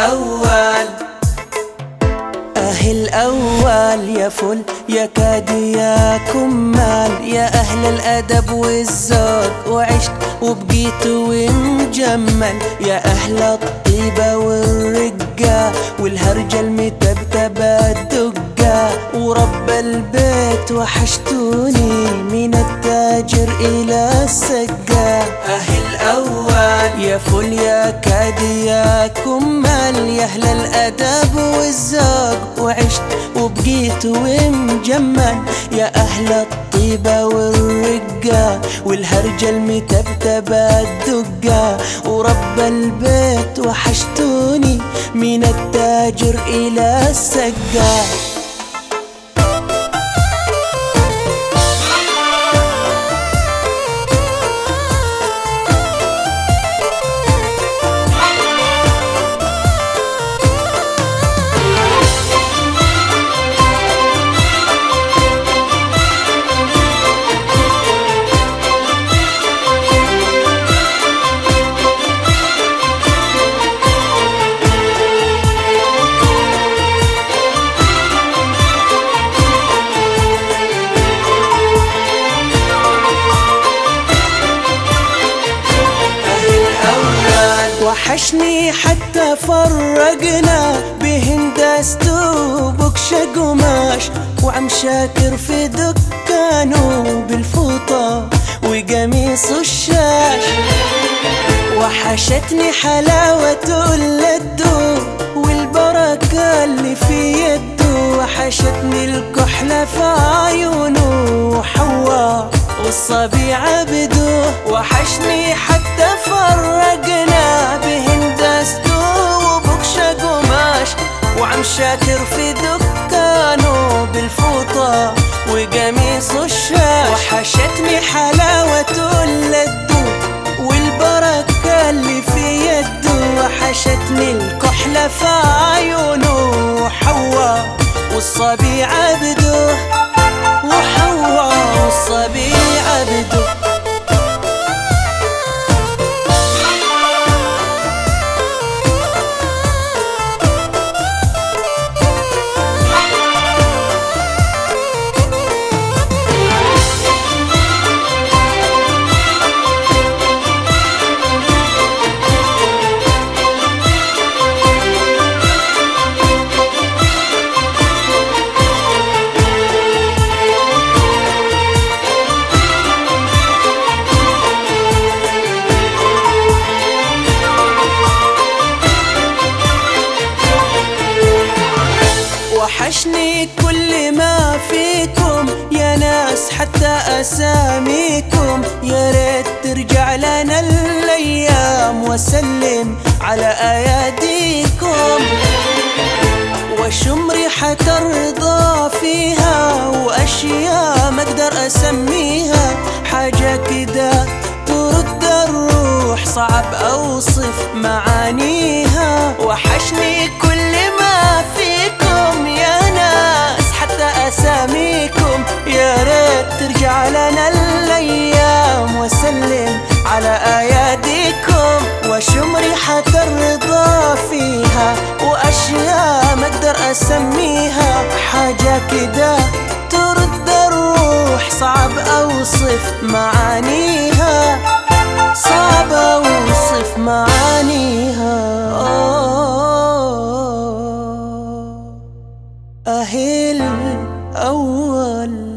الأول أهل الأول يا فل يا كاد يا كمال يا أهل الأدب والذوق وعشت وبقيت ومجمل يا أهل الطيبة والرقة والهرجة المتبتبة الدقة ورب البيت وحشتوني من التاجر إلى السقا أهل الأول يا فل يا كاد يا كمال يا أهل الأدب والذوق وعشت وبقيت ومجمل يا أهل الطيبة والرقة والهرجة المتبتبة الدقة ورب البيت وحشتوني من التاجر إلى السقا وحشني حتى فرقنا بهندسة وبكشة قماش وعم شاكر في دكانه بالفوطة وقميص الشاش وحشتني حلاوة اللدو والبركة اللي في يده وحشتني الكحلة في عيونه وحوا والصبي عبده وحشني حتى فرقنا بهندسته وبكشة قماش وعم شاكر في دكانه بالفوطة وقميص الشاش وحشتني حلاوة اللدو والبركة اللي في يده وحشتني الكحلة في عيونه وحوا والصبي عبده وحوا والصبي عبده وحشني كل ما فيكم يا ناس حتى أساميكم يا ريت ترجع لنا الأيام وسلم على أياديكم وشم ريحة الرضا فيها وأشياء ما أقدر أسميها حاجة كده ترد الروح صعب أوصف معانيها وحشني كل ما فيكم يا ناس حتى أساميكم يا ريت ترجع لنا الأيام وسلم على أياديكم وشم ريحة الرضا فيها وأشياء ما أقدر أسميها حاجة كده ترد الروح صعب أوصف معانيها صعب أوصف معانيها أهل أول